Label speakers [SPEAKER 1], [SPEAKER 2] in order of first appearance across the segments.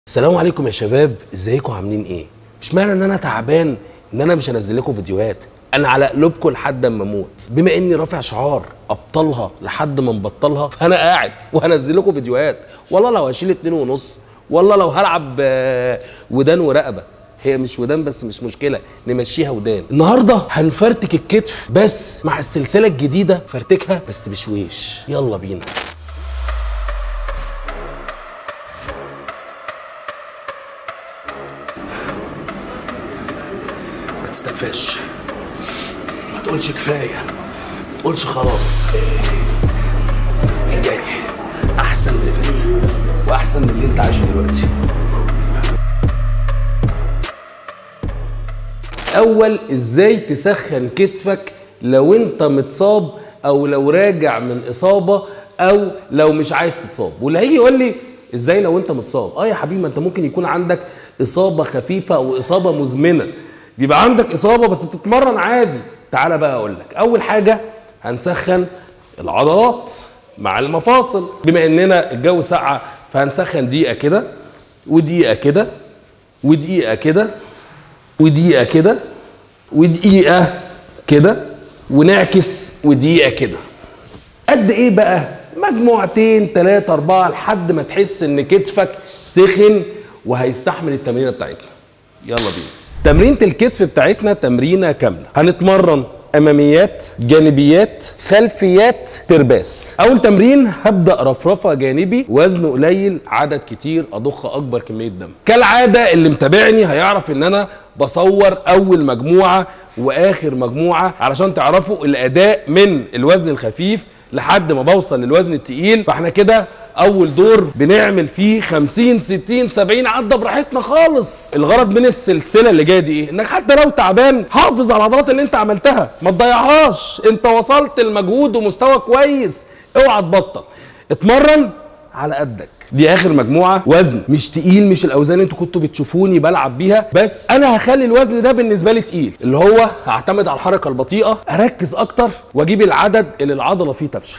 [SPEAKER 1] السلام عليكم يا شباب ازيكم عاملين ايه مش معنى ان انا تعبان ان انا مش هنزل لكم فيديوهات انا على قلوبكم لحد اما اموت بما اني رافع شعار ابطلها لحد ما نبطلها فانا قاعد وهنزل لكم فيديوهات والله لو هشيل اتنين ونص والله لو هلعب آه، ودان ورقبه هي مش ودان بس مش مشكله نمشيها ودان النهارده هنفرتك الكتف بس مع السلسله الجديده فرتكها بس بشويش يلا بينا ما تستكفاش ما تقولش كفايه ما تقولش خلاص في جاي احسن من اللي فات واحسن من اللي انت عايشه دلوقتي اول ازاي تسخن كتفك لو انت متصاب او لو راجع من اصابه او لو مش عايز تتصاب واللي هيجي يقول لي ازاي لو انت متصاب اه يا حبيبي ما انت ممكن يكون عندك اصابه خفيفه او اصابه مزمنه بيبقى عندك اصابه بس بتتمرن عادي تعالى بقى اقول لك اول حاجه هنسخن العضلات مع المفاصل بما اننا الجو ساقعه فهنسخن دقيقه كده ودقيقه كده ودقيقه كده ودقيقة كده ودقيقة كده ونعكس ودقيقة كده قد ايه بقى مجموعتين تلاتة أربعة لحد ما تحس إن كتفك سخن وهيستحمل التمرينة بتاعتنا يلا بينا تمرينة الكتف بتاعتنا تمرينة كاملة هنتمرن اماميات جانبيات خلفيات ترباس اول تمرين هبدا رفرفه جانبي وزن قليل عدد كتير اضخ اكبر كميه دم كالعاده اللي متابعني هيعرف ان انا بصور اول مجموعه واخر مجموعه علشان تعرفوا الاداء من الوزن الخفيف لحد ما بوصل للوزن التقيل فاحنا كده اول دور بنعمل فيه 50 60 70 عدى براحتنا خالص الغرض من السلسله اللي جايه دي ايه انك حتى لو تعبان حافظ على العضلات اللي انت عملتها ما تضيعهاش انت وصلت المجهود ومستوى كويس اوعى تبطل اتمرن على قدك دي اخر مجموعه وزن مش تقيل مش الاوزان اللي انتوا كنتوا بتشوفوني بلعب بيها بس انا هخلي الوزن ده بالنسبه لي تقيل اللي هو هعتمد على الحركه البطيئه اركز اكتر واجيب العدد اللي العضله فيه تفشل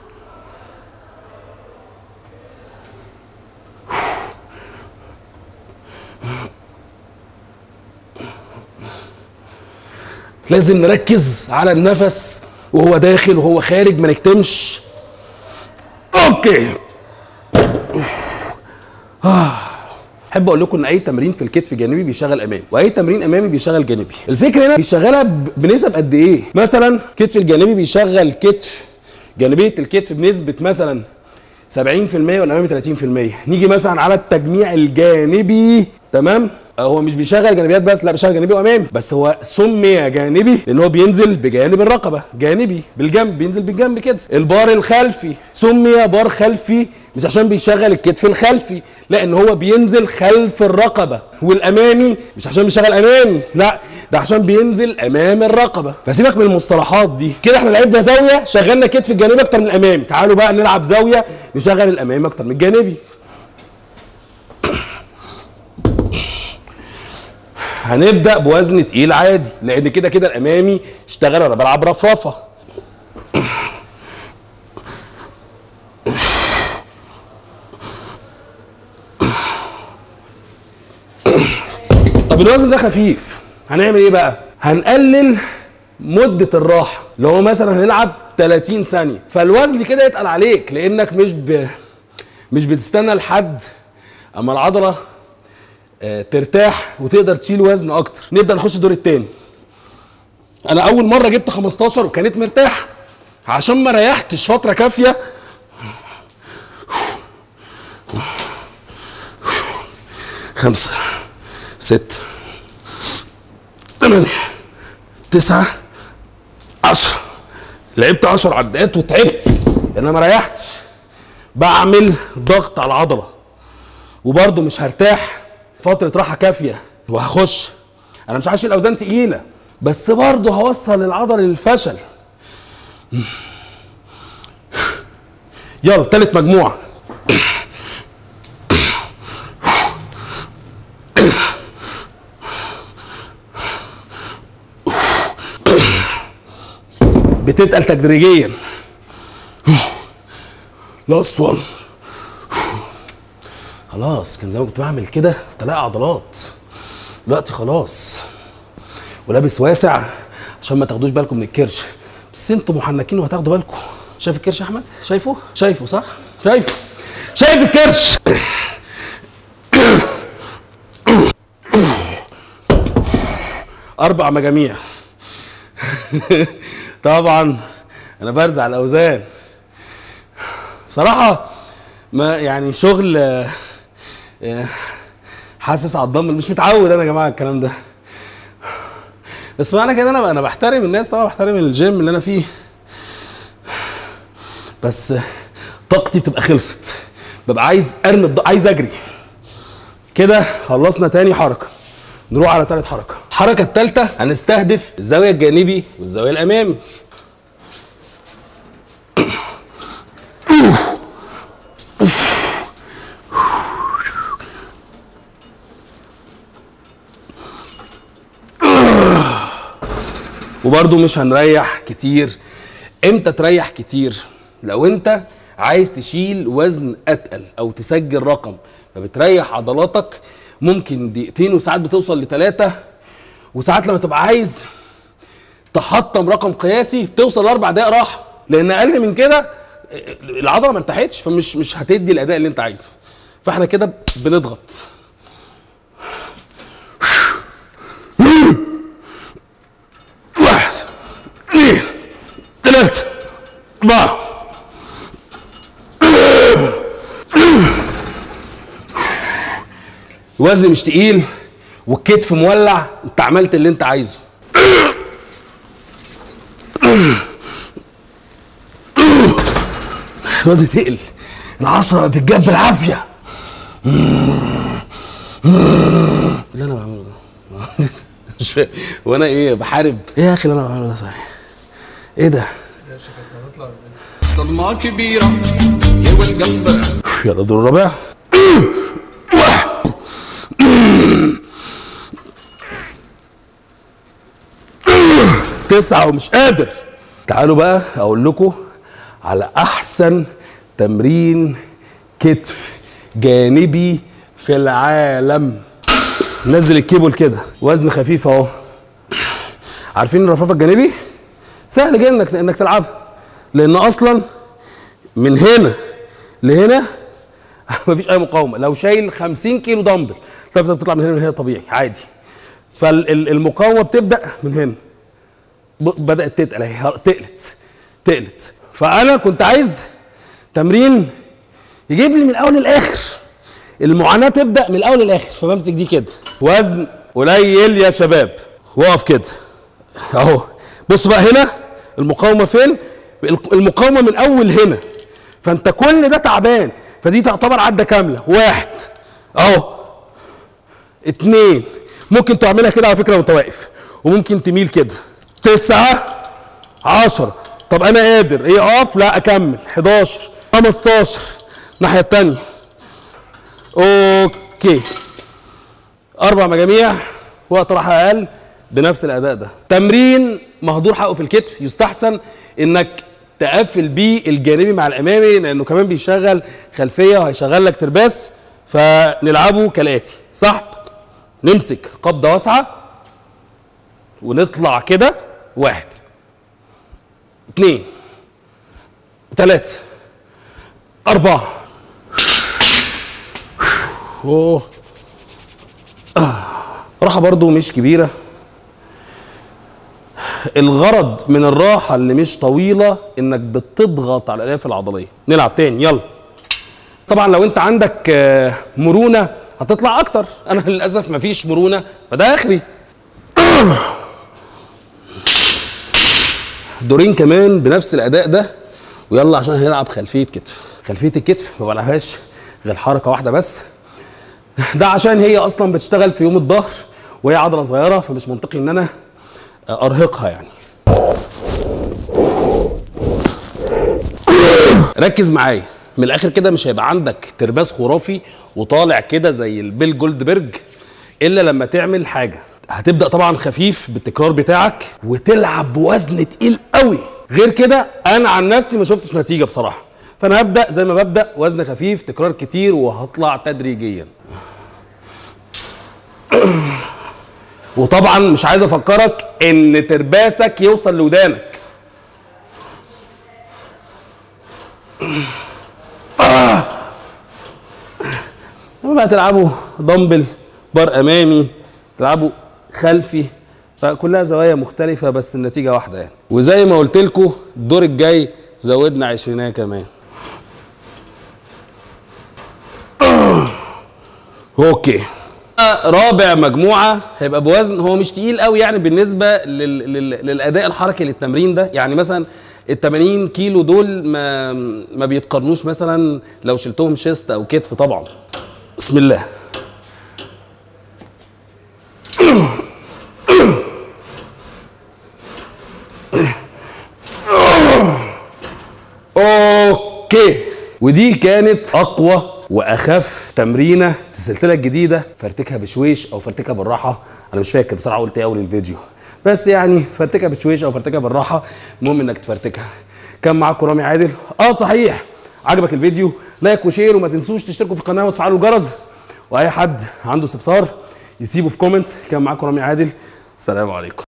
[SPEAKER 1] لازم نركز على النفس وهو داخل وهو خارج ما نكتمش اوكي احب اقول لكم ان اي تمرين في الكتف جانبي بيشغل امامي واي تمرين امامي بيشغل جانبي الفكره هنا بيشغلها ب- بنسب قد ايه مثلا كتف الجانبي بيشغل كتف جانبيه الكتف بنسبه مثلا 70% والامامي 30% نيجي مثلا على التجميع الجانبي تمام آه، هو مش بيشغل جانبيات بس لا بيشغل جانبي وامامي بس هو سمي جانبي لان هو بينزل بجانب الرقبه جانبي بالجنب بينزل بالجنب كده البار الخلفي سمي بار خلفي مش عشان بيشغل الكتف الخلفي لا ان هو بينزل خلف الرقبه والامامي مش عشان بيشغل امامي لا ده عشان بينزل امام الرقبه فسيبك من المصطلحات دي كده احنا لعبنا زاويه شغلنا كتف الجانبي اكتر من الامامي تعالوا بقى نلعب زاويه نشغل الامامي اكتر من الجانبي هنبدا بوزن تقيل عادي لان كده كده الامامي اشتغل وانا بلعب رفرفه طب الوزن ده خفيف هنعمل ايه بقى هنقلل مدة الراحة اللي هو مثلا هنلعب 30 ثانية فالوزن كده يتقل عليك لانك مش ب... مش بتستنى لحد اما العضلة آه، ترتاح وتقدر تشيل وزن اكتر نبدا نخش الدور التاني انا اول مره جبت 15 وكانت مرتاح عشان ما ريحتش فتره كافيه خمسة ستة ثمانية تسعة عشرة لعبت عشر عدات وتعبت انا ما ريحتش بعمل ضغط على العضله وبرضه مش هرتاح فترة راحة كافية وهخش أنا مش عايز أشيل أوزان تقيلة بس برضه هوصل العضلة للفشل يلا تالت مجموعة بتتقل تدريجيا لاست وان خلاص كان زمان كنت بعمل كده تلاقي عضلات دلوقتي خلاص ولابس واسع عشان ما تاخدوش بالكم من الكرش بس انتوا محنكين وهتاخدوا بالكم شايف الكرش يا احمد شايفه شايفه صح شايفه شايف الكرش اربع مجاميع طبعا انا برزع الاوزان بصراحه ما يعني شغل آه، آه، حاسس على الضم مش متعود انا يا جماعه الكلام ده بس معنى كده انا انا بحترم الناس طبعا بحترم الجيم اللي انا فيه بس طاقتي بتبقى خلصت ببقى عايز ارمي الض... عايز اجري كده خلصنا تاني حركه نروح على تالت حركه الحركه التالته هنستهدف الزاويه الجانبي والزاويه الامامي وبرضه مش هنريح كتير امتى تريح كتير لو انت عايز تشيل وزن اتقل او تسجل رقم فبتريح عضلاتك ممكن دقيقتين وساعات بتوصل لثلاثة وساعات لما تبقى عايز تحطم رقم قياسي بتوصل لاربع دقايق راحه لان اقل من كده العضله ما ارتاحتش فمش مش هتدي الاداء اللي انت عايزه فاحنا كده بنضغط واحد اثنين ثلاثة أربعة الوزن مش تقيل والكتف مولع انت عملت اللي انت عايزه الوزن تقل العصا بتجاب بالعافيه اللي انا بعمله ده مش فاهم وانا ايه بحارب ايه يا اخي اللي انا بعمله ده صحيح ايه ده
[SPEAKER 2] صدمة كبيرة يا والقلب
[SPEAKER 1] يلا الدور الرابع تسعة ومش قادر تعالوا بقى اقول لكم على احسن تمرين كتف جانبي في العالم نزل الكيبل كده وزن خفيف اهو عارفين الرفرفه الجانبي سهل جدا انك انك تلعبها لان اصلا من هنا لهنا مفيش اي مقاومه لو شايل 50 كيلو دمبل تفضل تطلع من هنا لهنا طبيعي عادي فالمقاومه بتبدا من هنا ب- بدات تتقل اهي تقلت تقلت فانا كنت عايز تمرين يجيب لي من الاول للاخر المعاناه تبدا من الاول للاخر فبمسك دي كده وزن قليل يا شباب واقف كده اهو بص بقى هنا المقاومه فين المقاومه من اول هنا فانت كل ده تعبان فدي تعتبر عده كامله واحد اهو اتنين ممكن تعملها كده على فكره وانت واقف وممكن تميل كده تسعة عشرة طب انا قادر ايه اقف لا اكمل 11 15 الناحيه التانية اوكي اربع مجاميع وقت راحه اقل بنفس الاداء ده تمرين مهدور حقه في الكتف يستحسن انك تقفل بيه الجانبي مع الامامي لانه كمان بيشغل خلفيه وهيشغل لك ترباس فنلعبه كالاتي سحب نمسك قبضه واسعه ونطلع كده واحد اثنين ثلاثة أربعة أوه آه. راحة برضو مش كبيرة الغرض من الراحة اللي مش طويلة انك بتضغط على الالياف العضلية نلعب تاني يلا طبعا لو انت عندك آه، مرونة هتطلع اكتر انا للاسف مفيش مرونة فده اخري دورين كمان بنفس الاداء ده ويلا عشان هنلعب خلفيه كتف خلفيه الكتف ما بلعبهاش غير حركه واحده بس ده عشان هي اصلا بتشتغل في يوم الظهر وهي عضله صغيره فمش منطقي ان انا ارهقها يعني ركز معايا من الاخر كده مش هيبقى عندك ترباس خرافي وطالع كده زي البيل جولدبرج الا لما تعمل حاجه هتبدا طبعا خفيف بالتكرار بتاعك وتلعب بوزن تقيل قوي غير كده انا عن نفسي ما شفتش نتيجه بصراحه فانا هبدا زي ما ببدا وزن خفيف تكرار كتير وهطلع تدريجيا وطبعا مش عايز افكرك ان ترباسك يوصل لودانك لما بقى تلعبوا دمبل بار امامي تلعبوا خلفي فكلها زوايا مختلفة بس النتيجة واحدة يعني وزي ما قلت لكم الدور الجاي زودنا عشرينية كمان اوكي رابع مجموعة هيبقى بوزن هو مش تقيل قوي يعني بالنسبة لل... لل... للأداء الحركي للتمرين ده يعني مثلا ال 80 كيلو دول ما ما بيتقارنوش مثلا لو شلتهم شيست او كتف طبعا بسم الله اوكي ودي كانت اقوى واخف تمرينه في السلسله الجديده فرتكها بشويش او فرتكها بالراحه انا مش فاكر بصراحه قلت ايه اول الفيديو بس يعني فرتكها بشويش او فرتكها بالراحه المهم انك تفرتكها كان معاكم رامي عادل اه صحيح عجبك الفيديو لايك وشير وما تنسوش تشتركوا في القناه وتفعلوا الجرس واي حد عنده استفسار يسيبه في كومنت كان معاكم رامي عادل السلام عليكم